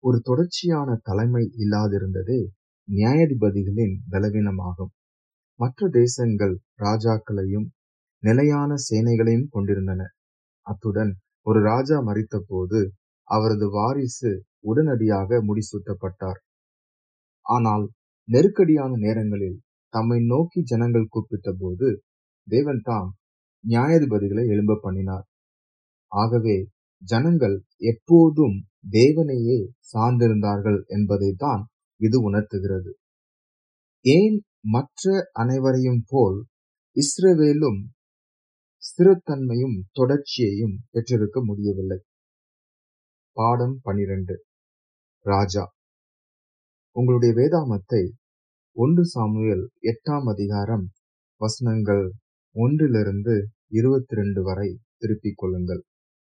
ஒரு தொடர்ச்சியான தலைமை இல்லாதிருந்ததே நியாயாதிபதிகளின் பலவீனமாகும் மற்ற தேசங்கள் ராஜாக்களையும் நிலையான சேனைகளையும் கொண்டிருந்தன அத்துடன் ஒரு ராஜா மறித்தபோது அவரது வாரிசு உடனடியாக முடிசூட்டப்பட்டார் ஆனால் நெருக்கடியான நேரங்களில் தம்மை நோக்கி ஜனங்கள் கூப்பிட்ட போது தேவன் தாம் நியாயாதிபதிகளை எழும்ப பண்ணினார் ஆகவே ஜனங்கள் எப்போதும் தேவனையே சார்ந்திருந்தார்கள் என்பதை தான் இது உணர்த்துகிறது ஏன் மற்ற அனைவரையும் போல் இஸ்ரவேலும் ஸ்திரத்தன்மையும் தொடர்ச்சியையும் பெற்றிருக்க முடியவில்லை பாடம் பனிரெண்டு ராஜா உங்களுடைய வேதாமத்தை ஒன்று சாமுவேல் எட்டாம் அதிகாரம் வசனங்கள் ஒன்றிலிருந்து இருபத்தி ரெண்டு வரை திருப்பிக் கொள்ளுங்கள்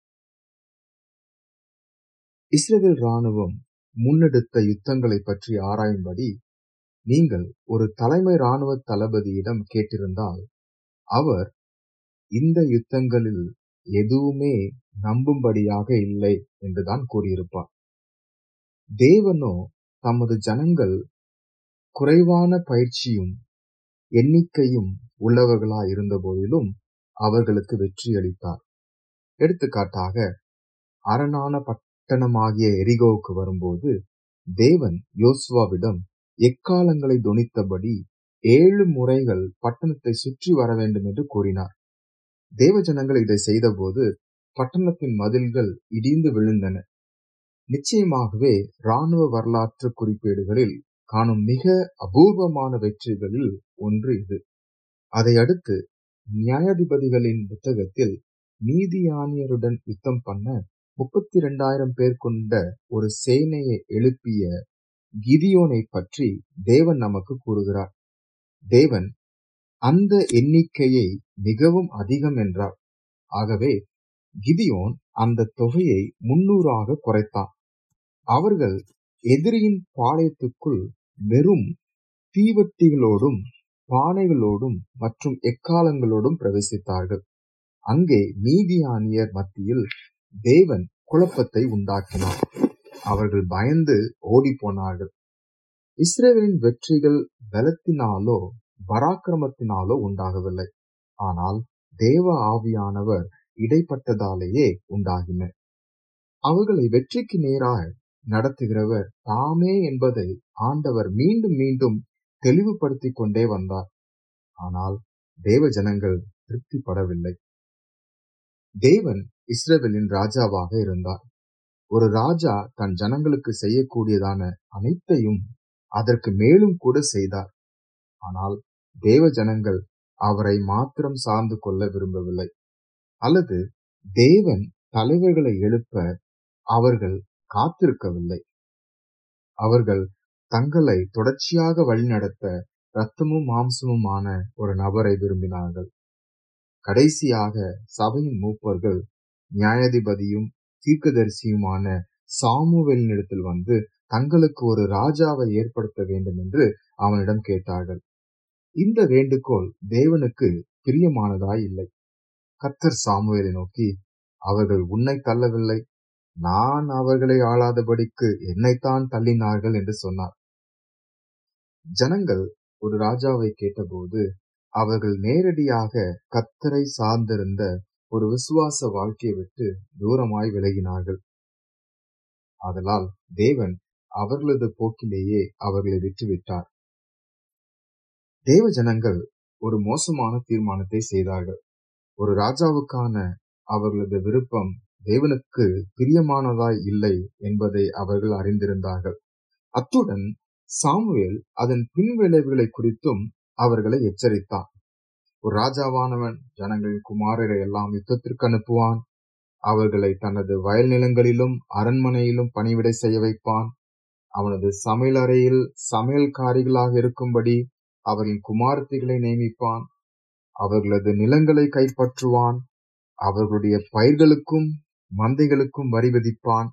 இஸ்ரேல் ராணுவம் முன்னெடுத்த யுத்தங்களை பற்றி ஆராயும்படி நீங்கள் ஒரு தலைமை ராணுவ தளபதியிடம் கேட்டிருந்தால் அவர் இந்த யுத்தங்களில் எதுவுமே நம்பும்படியாக இல்லை என்றுதான் கூறியிருப்பார் தேவனோ தமது ஜனங்கள் குறைவான பயிற்சியும் எண்ணிக்கையும் உள்ளவர்களாய் இருந்த போதிலும் அவர்களுக்கு வெற்றி அளித்தார் எடுத்துக்காட்டாக அரணான பட்டணமாகிய எரிகோவுக்கு வரும்போது தேவன் யோசுவாவிடம் எக்காலங்களை துணித்தபடி ஏழு முறைகள் பட்டணத்தை சுற்றி வர வேண்டும் என்று கூறினார் தேவ ஜனங்கள் இதை செய்தபோது பட்டணத்தின் மதில்கள் இடிந்து விழுந்தன நிச்சயமாகவே இராணுவ வரலாற்று குறிப்பேடுகளில் காணும் மிக அபூர்வமான வெற்றிகளில் ஒன்று இது அதை அடுத்து நியாயாதிபதிகளின் புத்தகத்தில் நீதியானியருடன் யுத்தம் பண்ண முப்பத்தி இரண்டாயிரம் பேர் கொண்ட ஒரு சேனையை எழுப்பிய கிதியோனை பற்றி தேவன் நமக்கு கூறுகிறார் தேவன் அந்த எண்ணிக்கையை மிகவும் அதிகம் என்றார் ஆகவே கிதியோன் அந்த தொகையை முன்னூறாக குறைத்தான் அவர்கள் எதிரியின் பாளையத்துக்குள் வெறும் தீவட்டிகளோடும் பானைகளோடும் மற்றும் எக்காலங்களோடும் பிரவேசித்தார்கள் அங்கே மீதியானியர் மத்தியில் தேவன் குழப்பத்தை உண்டாக்கினார் அவர்கள் பயந்து ஓடி போனார்கள் இஸ்ரேலின் வெற்றிகள் பலத்தினாலோ பராக்கிரமத்தினாலோ உண்டாகவில்லை ஆனால் தேவ ஆவியானவர் இடைப்பட்டதாலேயே உண்டாகின அவர்களை வெற்றிக்கு நேராக நடத்துகிறவர் தாமே என்பதை ஆண்டவர் மீண்டும் மீண்டும் தெளிவுபடுத்திக் கொண்டே வந்தார் ஆனால் தேவ ஜனங்கள் திருப்திப்படவில்லை தேவன் இஸ்ரேலின் ராஜாவாக இருந்தார் ஒரு ராஜா தன் ஜனங்களுக்கு செய்யக்கூடியதான அனைத்தையும் அதற்கு மேலும் கூட செய்தார் ஆனால் தேவ ஜனங்கள் அவரை மாத்திரம் சார்ந்து கொள்ள விரும்பவில்லை அல்லது தேவன் தலைவர்களை எழுப்ப அவர்கள் காத்திருக்கவில்லை அவர்கள் தங்களை தொடர்ச்சியாக வழிநடத்த ரத்தமும் மாம்சமுமான ஒரு நபரை விரும்பினார்கள் கடைசியாக சபையின் மூப்பர்கள் நியாயாதிபதியும் தீர்க்கதரிசியுமான சாமுவேலினிடத்தில் வந்து தங்களுக்கு ஒரு ராஜாவை ஏற்படுத்த வேண்டும் என்று அவனிடம் கேட்டார்கள் இந்த வேண்டுகோள் தேவனுக்கு பிரியமானதாய் இல்லை கத்தர் சாமுவேலை நோக்கி அவர்கள் உன்னை தள்ளவில்லை நான் அவர்களை ஆளாதபடிக்கு என்னைத்தான் தள்ளினார்கள் என்று சொன்னார் ஜனங்கள் ஒரு ராஜாவை கேட்டபோது அவர்கள் நேரடியாக கத்தரை சார்ந்திருந்த ஒரு விசுவாச வாழ்க்கையை விட்டு தூரமாய் விலகினார்கள் ஆதலால் தேவன் அவர்களது போக்கிலேயே அவர்களை விட்டுவிட்டார் தேவ ஜனங்கள் ஒரு மோசமான தீர்மானத்தை செய்தார்கள் ஒரு ராஜாவுக்கான அவர்களது விருப்பம் தேவனுக்கு பிரியமானதாய் இல்லை என்பதை அவர்கள் அறிந்திருந்தார்கள் அத்துடன் சாமுவேல் அதன் பின்விளைவுகளை குறித்தும் அவர்களை எச்சரித்தான் ஒரு ராஜாவானவன் ஜனங்களின் குமாரரை எல்லாம் யுத்தத்திற்கு அனுப்புவான் அவர்களை தனது வயல் நிலங்களிலும் அரண்மனையிலும் பணிவிடை செய்ய வைப்பான் அவனது சமையல் அறையில் சமையல்காரிகளாக இருக்கும்படி அவரின் குமாரத்திகளை நியமிப்பான் அவர்களது நிலங்களை கைப்பற்றுவான் அவர்களுடைய பயிர்களுக்கும் மந்தைகளுக்கும் வரி விதிப்பான்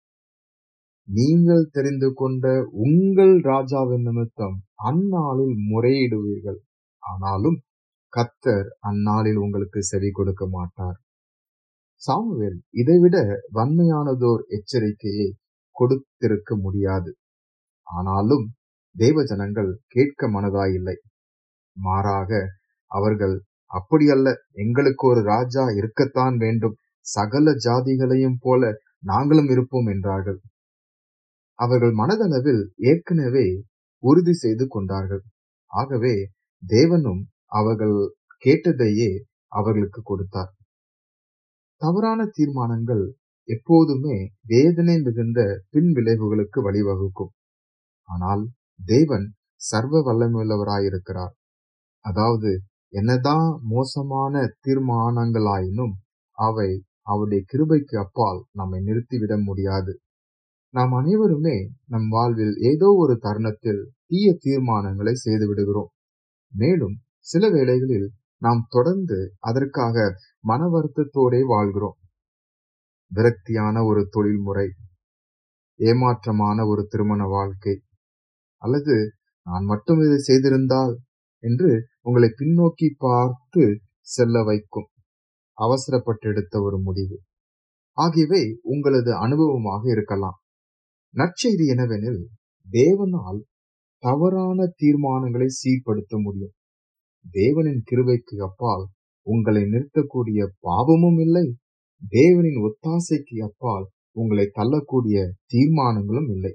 நீங்கள் தெரிந்து கொண்ட உங்கள் ராஜாவின் நிமித்தம் அந்நாளில் முறையிடுவீர்கள் ஆனாலும் கத்தர் அந்நாளில் உங்களுக்கு செவி கொடுக்க மாட்டார் சாமுவேல் இதைவிட வன்மையானதோர் எச்சரிக்கையை கொடுத்திருக்க முடியாது ஆனாலும் தேவ ஜனங்கள் கேட்க மனதாயில்லை மாறாக அவர்கள் அப்படியல்ல எங்களுக்கு ஒரு ராஜா இருக்கத்தான் வேண்டும் சகல ஜாதிகளையும் போல நாங்களும் இருப்போம் என்றார்கள் அவர்கள் மனதளவில் ஏற்கனவே உறுதி செய்து கொண்டார்கள் ஆகவே தேவனும் அவர்கள் கேட்டதையே அவர்களுக்கு கொடுத்தார் தவறான தீர்மானங்கள் எப்போதுமே வேதனை மிகுந்த பின் விளைவுகளுக்கு வழிவகுக்கும் ஆனால் தேவன் சர்வ வல்லமையுள்ளவராயிருக்கிறார் அதாவது என்னதான் மோசமான தீர்மானங்களாயினும் அவை அவருடைய கிருபைக்கு அப்பால் நம்மை நிறுத்திவிட முடியாது நாம் அனைவருமே நம் வாழ்வில் ஏதோ ஒரு தருணத்தில் தீய தீர்மானங்களை செய்து விடுகிறோம் மேலும் சில வேளைகளில் நாம் தொடர்ந்து அதற்காக மன வருத்தத்தோடே வாழ்கிறோம் விரக்தியான ஒரு தொழில்முறை ஏமாற்றமான ஒரு திருமண வாழ்க்கை அல்லது நான் மட்டும் இதை செய்திருந்தால் என்று உங்களை பின்னோக்கி பார்த்து செல்ல வைக்கும் அவசரப்பட்டு எடுத்த ஒரு முடிவு ஆகியவை உங்களது அனுபவமாக இருக்கலாம் நற்செய்தி என்னவெனில் தேவனால் தவறான தீர்மானங்களை சீர்படுத்த முடியும் தேவனின் கிருபைக்கு அப்பால் உங்களை நிறுத்தக்கூடிய பாவமும் இல்லை தேவனின் ஒத்தாசைக்கு அப்பால் உங்களை தள்ளக்கூடிய தீர்மானங்களும் இல்லை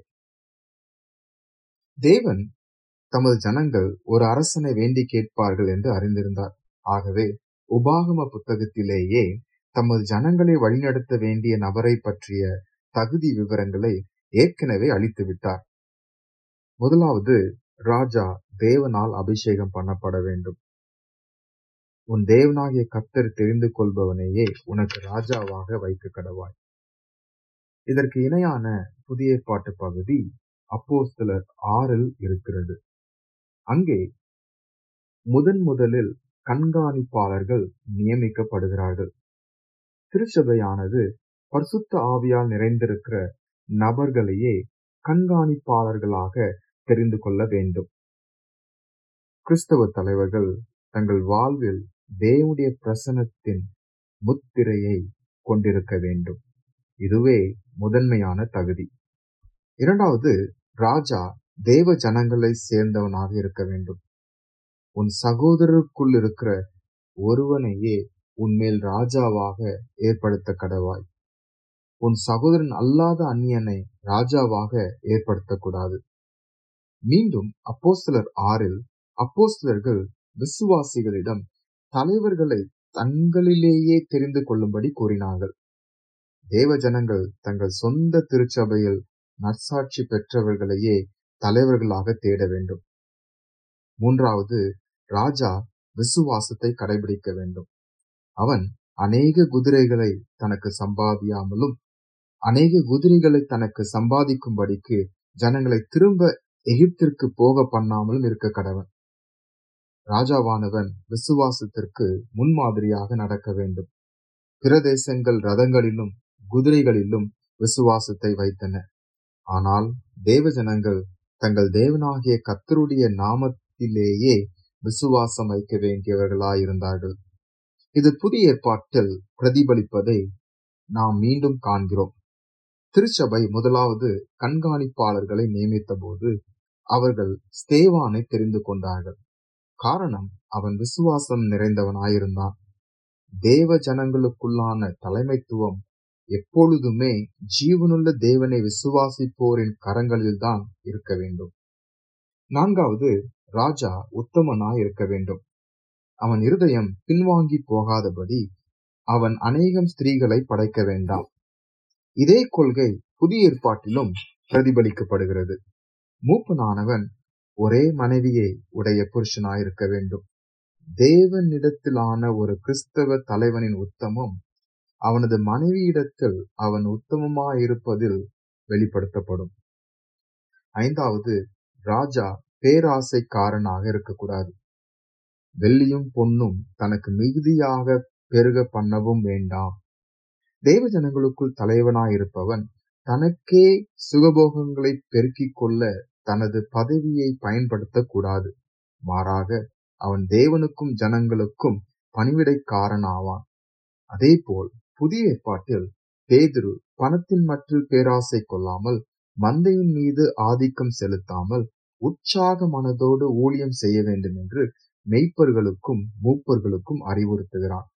தேவன் தமது ஜனங்கள் ஒரு அரசனை வேண்டி கேட்பார்கள் என்று அறிந்திருந்தார் ஆகவே உபாகம புத்தகத்திலேயே தமது ஜனங்களை வழிநடத்த வேண்டிய நபரை பற்றிய தகுதி விவரங்களை ஏற்கனவே அளித்து விட்டார் முதலாவது ராஜா தேவனால் அபிஷேகம் பண்ணப்பட வேண்டும் உன் தேவனாகிய கத்தர் தெரிந்து கொள்பவனையே உனக்கு ராஜாவாக வைக்க கடவாய் இதற்கு இணையான புதிய பாட்டு பகுதி அப்போஸ்தலர் ஆறில் இருக்கிறது அங்கே முதன் முதலில் கண்காணிப்பாளர்கள் நியமிக்கப்படுகிறார்கள் திருச்சபையானது பரிசுத்த ஆவியால் நிறைந்திருக்கிற நபர்களையே கண்காணிப்பாளர்களாக தெரிந்து கொள்ள வேண்டும் கிறிஸ்தவ தலைவர்கள் தங்கள் வாழ்வில் தேவனுடைய பிரசனத்தின் முத்திரையை கொண்டிருக்க வேண்டும் இதுவே முதன்மையான தகுதி இரண்டாவது ராஜா தேவ ஜனங்களை சேர்ந்தவனாக இருக்க வேண்டும் உன் சகோதரருக்குள் இருக்கிற ஒருவனையே உன்மேல் ராஜாவாக ஏற்படுத்த கடவாய் உன் சகோதரன் அல்லாத அந்நியனை ராஜாவாக ஏற்படுத்தக்கூடாது மீண்டும் அப்போஸ்தலர் ஆறில் அப்போஸ்தலர்கள் விசுவாசிகளிடம் தலைவர்களை தங்களிலேயே தெரிந்து கொள்ளும்படி கூறினார்கள் தேவ ஜனங்கள் தங்கள் சொந்த திருச்சபையில் நற்சாட்சி பெற்றவர்களையே தலைவர்களாக தேட வேண்டும் மூன்றாவது ராஜா விசுவாசத்தை கடைபிடிக்க வேண்டும் அவன் அநேக குதிரைகளை தனக்கு சம்பாதியாமலும் அநேக குதிரைகளை தனக்கு சம்பாதிக்கும்படிக்கு ஜனங்களை திரும்ப எகிப்திற்கு போக பண்ணாமலும் இருக்க கடவன் ராஜாவானவன் விசுவாசத்திற்கு முன்மாதிரியாக நடக்க வேண்டும் பிரதேசங்கள் ரதங்களிலும் குதிரைகளிலும் விசுவாசத்தை வைத்தன ஆனால் தேவ ஜனங்கள் தங்கள் தேவனாகிய கத்தருடைய நாமத்திலேயே விசுவாசம் வைக்க வேண்டியவர்களாயிருந்தார்கள் இது புதிய ஏற்பாட்டில் பிரதிபலிப்பதை நாம் மீண்டும் காண்கிறோம் திருச்சபை முதலாவது கண்காணிப்பாளர்களை நியமித்த போது அவர்கள் ஸ்தேவானை தெரிந்து கொண்டார்கள் காரணம் அவன் விசுவாசம் நிறைந்தவனாயிருந்தான் தேவ ஜனங்களுக்குள்ளான தலைமைத்துவம் எப்பொழுதுமே ஜீவனுள்ள தேவனை விசுவாசிப்போரின் கரங்களில்தான் இருக்க வேண்டும் நான்காவது ராஜா உத்தமனாய் இருக்க வேண்டும் அவன் இருதயம் பின்வாங்கி போகாதபடி அவன் அநேகம் ஸ்திரீகளை படைக்க வேண்டாம் இதே கொள்கை புதிய ஏற்பாட்டிலும் பிரதிபலிக்கப்படுகிறது மூப்பனானவன் ஒரே மனைவியை உடைய புருஷனாயிருக்க வேண்டும் தேவனிடத்திலான ஒரு கிறிஸ்தவ தலைவனின் உத்தமம் அவனது மனைவியிடத்தில் அவன் உத்தமமாயிருப்பதில் வெளிப்படுத்தப்படும் ஐந்தாவது ராஜா பேராசைக்காரனாக இருக்கக்கூடாது வெள்ளியும் பொன்னும் தனக்கு மிகுதியாக பெருக பண்ணவும் வேண்டாம் தேவ ஜனங்களுக்குள் தலைவனாயிருப்பவன் தனக்கே சுகபோகங்களை பெருக்கிக் கொள்ள தனது பதவியை பயன்படுத்தக்கூடாது மாறாக அவன் தேவனுக்கும் ஜனங்களுக்கும் பணிவிடைக்காரன் ஆவான் அதேபோல் புதிய ஏற்பாட்டில் பேதுரு பணத்தின் மற்றில் பேராசை கொள்ளாமல் மந்தையின் மீது ஆதிக்கம் செலுத்தாமல் உற்சாக மனதோடு ஊழியம் செய்ய வேண்டும் என்று மெய்ப்பர்களுக்கும் மூப்பர்களுக்கும் அறிவுறுத்துகிறார்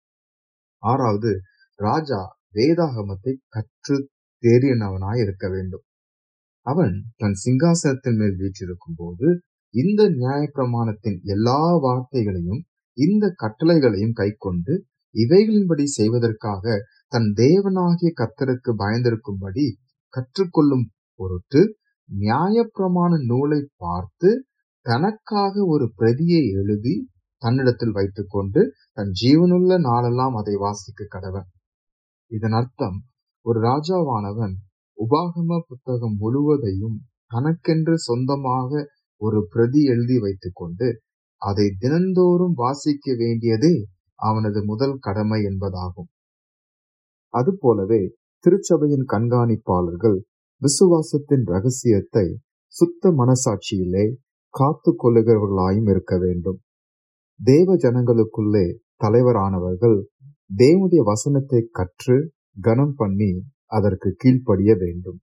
ஆறாவது ராஜா வேதாகமத்தை கற்று தேறியனவனாய் இருக்க வேண்டும் அவன் தன் சிங்காசனத்தின் மேல் வீற்றிருக்கும் போது இந்த நியாயப்பிரமாணத்தின் எல்லா வார்த்தைகளையும் இந்த கட்டளைகளையும் கைக்கொண்டு இவைகளின்படி செய்வதற்காக தன் தேவனாகிய கர்த்தருக்கு பயந்திருக்கும்படி கற்றுக்கொள்ளும் பொருட்டு நியாயப்பிரமாண நூலை பார்த்து தனக்காக ஒரு பிரதியை எழுதி தன்னிடத்தில் வைத்துக்கொண்டு தன் ஜீவனுள்ள நாளெல்லாம் அதை வாசிக்க கடவன் இதன் அர்த்தம் ஒரு ராஜாவானவன் உபாகம புத்தகம் முழுவதையும் தனக்கென்று சொந்தமாக ஒரு பிரதி எழுதி வைத்துக்கொண்டு அதை தினந்தோறும் வாசிக்க வேண்டியதே அவனது முதல் கடமை என்பதாகும் அதுபோலவே திருச்சபையின் கண்காணிப்பாளர்கள் விசுவாசத்தின் ரகசியத்தை சுத்த மனசாட்சியிலே காத்து கொள்ளுகிறவர்களாயும் இருக்க வேண்டும் தேவ ஜனங்களுக்குள்ளே தலைவரானவர்கள் தேவனுடைய வசனத்தை கற்று கனம் பண்ணி அதற்கு கீழ்ப்படிய வேண்டும்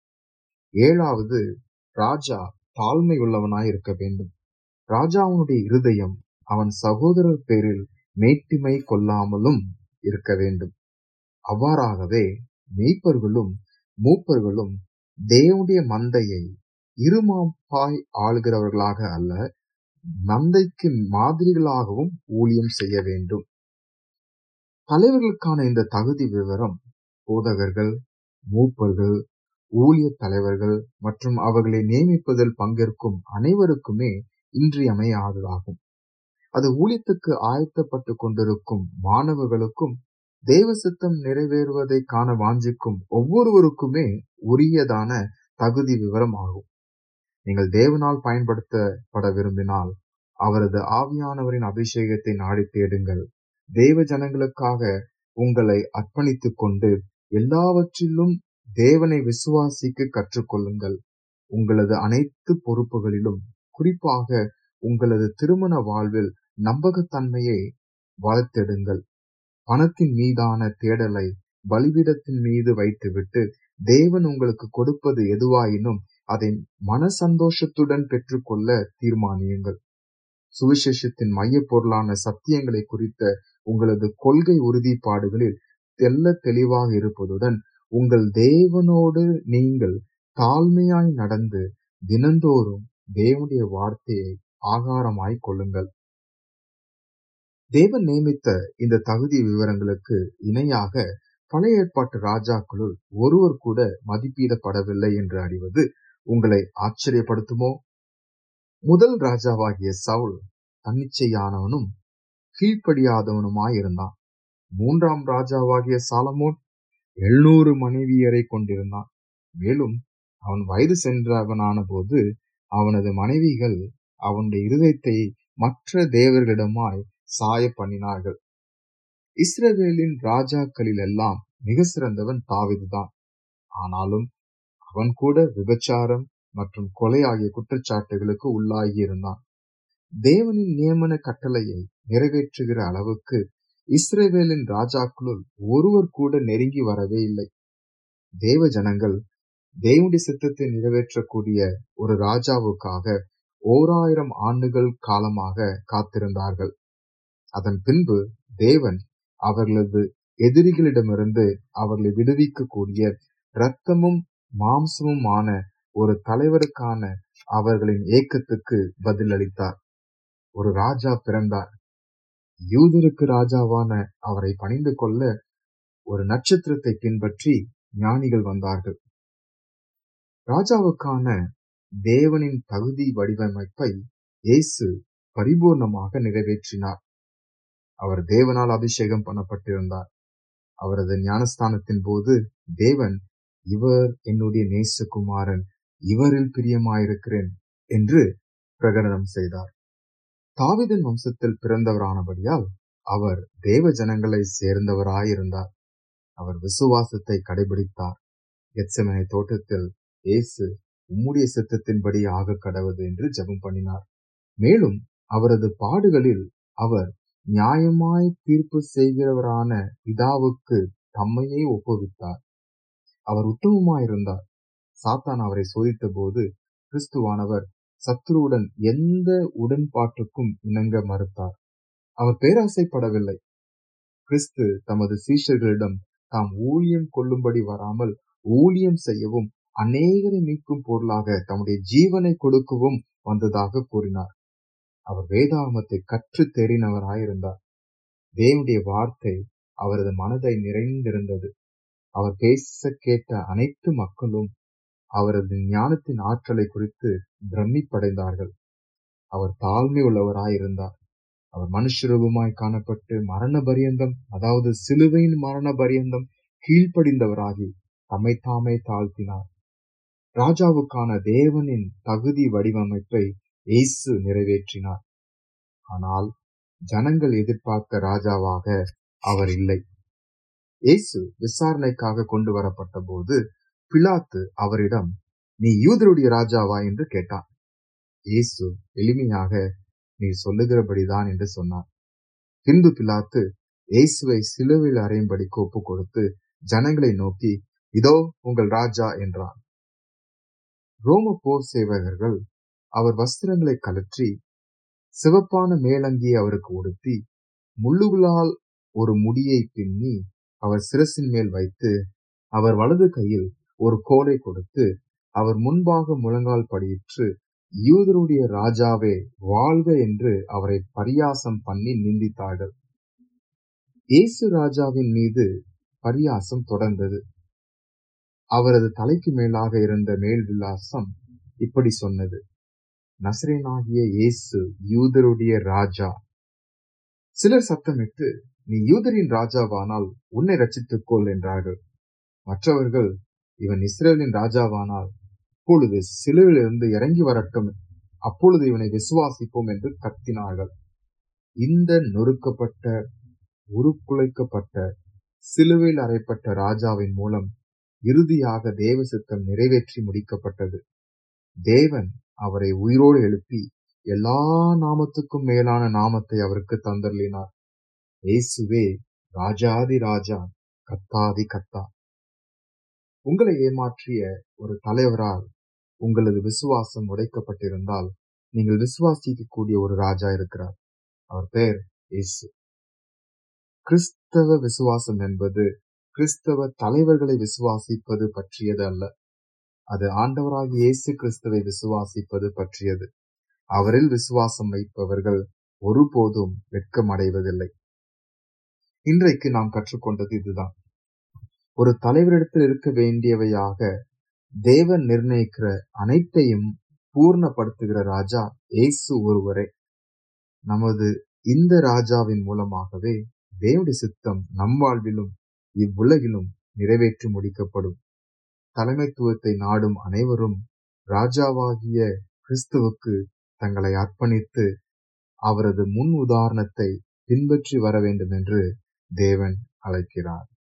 ஏழாவது ராஜா தாழ்மை உள்ளவனாய் இருக்க வேண்டும் ராஜாவுடைய இருதயம் அவன் சகோதரர் பேரில் மேட்டிமை கொள்ளாமலும் இருக்க வேண்டும் அவ்வாறாகவே மெய்ப்பர்களும் மூப்பர்களும் தேவனுடைய மந்தையை இருமாப்பாய் ஆளுகிறவர்களாக அல்ல மந்தைக்கு மாதிரிகளாகவும் ஊழியம் செய்ய வேண்டும் தலைவர்களுக்கான இந்த தகுதி விவரம் போதகர்கள் மூப்பர்கள் ஊழிய தலைவர்கள் மற்றும் அவர்களை நியமிப்பதில் பங்கேற்கும் அனைவருக்குமே இன்றியமையாததாகும் அது ஊழியத்துக்கு ஆயத்தப்பட்டு கொண்டிருக்கும் மாணவர்களுக்கும் தேவ சித்தம் நிறைவேறுவதை காண வாஞ்சிக்கும் ஒவ்வொருவருக்குமே உரியதான தகுதி விவரம் ஆகும் நீங்கள் தேவனால் பயன்படுத்தப்பட விரும்பினால் அவரது ஆவியானவரின் அபிஷேகத்தை நாடி தேடுங்கள் தேவ ஜனங்களுக்காக உங்களை அர்ப்பணித்துக் கொண்டு எல்லாவற்றிலும் தேவனை விசுவாசிக்க கற்றுக்கொள்ளுங்கள் உங்களது அனைத்து பொறுப்புகளிலும் குறிப்பாக உங்களது திருமண வாழ்வில் நம்பகத்தன்மையை வளர்த்தெடுங்கள் பணத்தின் மீதான தேடலை பலிபீடத்தின் மீது வைத்துவிட்டு தேவன் உங்களுக்கு கொடுப்பது எதுவாயினும் அதை மன சந்தோஷத்துடன் பெற்றுக்கொள்ள தீர்மானியுங்கள் சுவிசேஷத்தின் மைய பொருளான சத்தியங்களை குறித்த உங்களது கொள்கை உறுதிப்பாடுகளில் தெல்ல தெளிவாக இருப்பதுடன் உங்கள் தேவனோடு நீங்கள் தாழ்மையாய் நடந்து தினந்தோறும் தேவனுடைய வார்த்தையை ஆகாரமாய் கொள்ளுங்கள் தேவன் நியமித்த இந்த தகுதி விவரங்களுக்கு இணையாக பழைய ஏற்பாட்டு ராஜாக்களுள் ஒருவர் கூட மதிப்பீடப்படவில்லை என்று அறிவது உங்களை ஆச்சரியப்படுத்துமோ முதல் ராஜாவாகிய சவுல் தன்னிச்சையானவனும் கீழ்ப்படியாதவனுமாய் இருந்தான் மூன்றாம் ராஜாவாகிய சாலமோன் எழுநூறு மனைவியரை கொண்டிருந்தான் மேலும் அவன் வயது சென்றவனான போது அவனது மனைவிகள் அவனுடைய இருதயத்தை மற்ற தேவர்களிடமாய் சாய பண்ணினார்கள் இஸ்ரவேலின் ராஜாக்களில் எல்லாம் மிக சிறந்தவன் தாவிதுதான் ஆனாலும் அவன் கூட விபச்சாரம் மற்றும் கொலை ஆகிய குற்றச்சாட்டுகளுக்கு உள்ளாகி இருந்தான் தேவனின் நியமன கட்டளையை நிறைவேற்றுகிற அளவுக்கு இஸ்ரேவேலின் ராஜாக்களுள் ஒருவர் கூட நெருங்கி வரவே இல்லை தேவ ஜனங்கள் தேவனுடைய சித்தத்தை நிறைவேற்றக்கூடிய ஒரு ராஜாவுக்காக ஓராயிரம் ஆண்டுகள் காலமாக காத்திருந்தார்கள் அதன் பின்பு தேவன் அவர்களது எதிரிகளிடமிருந்து அவர்களை விடுவிக்கக்கூடிய இரத்தமும் மாம்சமுமான ஒரு தலைவருக்கான அவர்களின் ஏக்கத்துக்கு பதிலளித்தார் ஒரு ராஜா பிறந்தார் யூதருக்கு ராஜாவான அவரை பணிந்து கொள்ள ஒரு நட்சத்திரத்தை பின்பற்றி ஞானிகள் வந்தார்கள் ராஜாவுக்கான தேவனின் தகுதி வடிவமைப்பை இயேசு பரிபூர்ணமாக நிறைவேற்றினார் அவர் தேவனால் அபிஷேகம் பண்ணப்பட்டிருந்தார் அவரது ஞானஸ்தானத்தின் போது தேவன் இவர் என்னுடைய நேசகுமாரன் இவரில் பிரியமாயிருக்கிறேன் என்று பிரகடனம் செய்தார் தாவிதன் வம்சத்தில் பிறந்தவரானபடியால் அவர் தேவ ஜனங்களை சேர்ந்தவராயிருந்தார் அவர் விசுவாசத்தை கடைபிடித்தார் எச்சமனை தோட்டத்தில் இயேசு உம்முடைய சித்தத்தின்படி ஆக கடவுது என்று ஜெபம் பண்ணினார் மேலும் அவரது பாடுகளில் அவர் நியாயமாய் தீர்ப்பு செய்கிறவரான பிதாவுக்கு தம்மையே ஒப்புவித்தார் அவர் உத்தமமாயிருந்தார் சாத்தான் அவரை சோதித்த போது கிறிஸ்துவானவர் சத்துருவுடன் எந்த உடன்பாட்டுக்கும் இணங்க மறுத்தார் அவர் பேராசைப்படவில்லை கிறிஸ்து தமது சீஷர்களிடம் தாம் ஊழியம் கொள்ளும்படி வராமல் ஊழியம் செய்யவும் அநேகரை மீட்கும் பொருளாக தம்முடைய ஜீவனை கொடுக்கவும் வந்ததாக கூறினார் அவர் வேதாகமத்தை கற்று தெரிந்தவராயிருந்தார் தேவனுடைய வார்த்தை அவரது மனதை நிறைந்திருந்தது அவர் பேச கேட்ட அனைத்து மக்களும் அவரது ஞானத்தின் ஆற்றலை குறித்து பிரமிப்படைந்தார்கள் அவர் தாழ்மை உள்ளவராயிருந்தார் அவர் மனுஷரூபமாய் காணப்பட்டு மரண பரியந்தம் அதாவது சிலுவையின் மரண பரியந்தம் கீழ்ப்படிந்தவராகி தம்மை தாமே தாழ்த்தினார் ராஜாவுக்கான தேவனின் தகுதி வடிவமைப்பை இயேசு நிறைவேற்றினார் ஆனால் ஜனங்கள் எதிர்பார்த்த ராஜாவாக அவர் இல்லை இயேசு விசாரணைக்காக கொண்டு வரப்பட்ட போது பிலாத்து அவரிடம் நீ யூதருடைய ராஜாவா என்று கேட்டார் இயேசு எளிமையாக நீ சொல்லுகிறபடிதான் என்று சொன்னார் பின்பு பிலாத்து இயேசுவை சிலுவையில் அறையும்படிக்கு ஒப்பு கொடுத்து ஜனங்களை நோக்கி இதோ உங்கள் ராஜா என்றார் ரோம போர் சேவகர்கள் அவர் வஸ்திரங்களை கலற்றி சிவப்பான மேலங்கியை அவருக்கு உடுத்தி முள்ளுகளால் ஒரு முடியை பின்னி அவர் சிரசின் மேல் வைத்து அவர் வலது கையில் ஒரு கோலை கொடுத்து அவர் முன்பாக முழங்கால் படியிற்று யூதருடைய ராஜாவே வாழ்க என்று அவரை பரியாசம் பண்ணி நிந்தித்தார்கள் இயேசு ராஜாவின் மீது பரியாசம் தொடர்ந்தது அவரது தலைக்கு மேலாக இருந்த மேல் விலாசம் இப்படி சொன்னது நசரேனாகிய இயேசு யூதருடைய ராஜா சிலர் சத்தமிட்டு நீ யூதரின் ராஜாவானால் உன்னை ரச்சித்துக் கொள் என்றார்கள் மற்றவர்கள் இவன் இஸ்ரேலின் ராஜாவானால் அப்பொழுது சிலுவிலிருந்து இறங்கி வரட்டும் அப்பொழுது இவனை விசுவாசிப்போம் என்று கத்தினார்கள் இந்த நொறுக்கப்பட்ட உருக்குலைக்கப்பட்ட சிலுவையில் அறைப்பட்ட ராஜாவின் மூலம் இறுதியாக தேவ சித்தம் நிறைவேற்றி முடிக்கப்பட்டது தேவன் அவரை உயிரோடு எழுப்பி எல்லா நாமத்துக்கும் மேலான நாமத்தை அவருக்கு தந்தர்லினார் இயேசுவே ராஜாதி ராஜா கத்தாதி கத்தா உங்களை ஏமாற்றிய ஒரு தலைவரால் உங்களது விசுவாசம் உடைக்கப்பட்டிருந்தால் நீங்கள் விசுவாசிக்கக்கூடிய ஒரு ராஜா இருக்கிறார் அவர் பெயர் இயேசு கிறிஸ்தவ விசுவாசம் என்பது கிறிஸ்தவ தலைவர்களை விசுவாசிப்பது பற்றியது அல்ல அது ஆண்டவராகிய இயேசு கிறிஸ்துவை விசுவாசிப்பது பற்றியது அவரில் விசுவாசம் வைப்பவர்கள் ஒருபோதும் வெட்கமடைவதில்லை இன்றைக்கு நாம் கற்றுக்கொண்டது இதுதான் ஒரு தலைவரிடத்தில் இருக்க வேண்டியவையாக தேவன் நிர்ணயிக்கிற அனைத்தையும் பூர்ணப்படுத்துகிற ராஜா இயேசு ஒருவரே நமது இந்த ராஜாவின் மூலமாகவே தேவனுடைய சித்தம் நம் வாழ்விலும் இவ்வுலகிலும் நிறைவேற்றி முடிக்கப்படும் தலைமைத்துவத்தை நாடும் அனைவரும் ராஜாவாகிய கிறிஸ்துவுக்கு தங்களை அர்ப்பணித்து அவரது முன் உதாரணத்தை பின்பற்றி வர வேண்டும் என்று தேவன் அழைக்கிறார்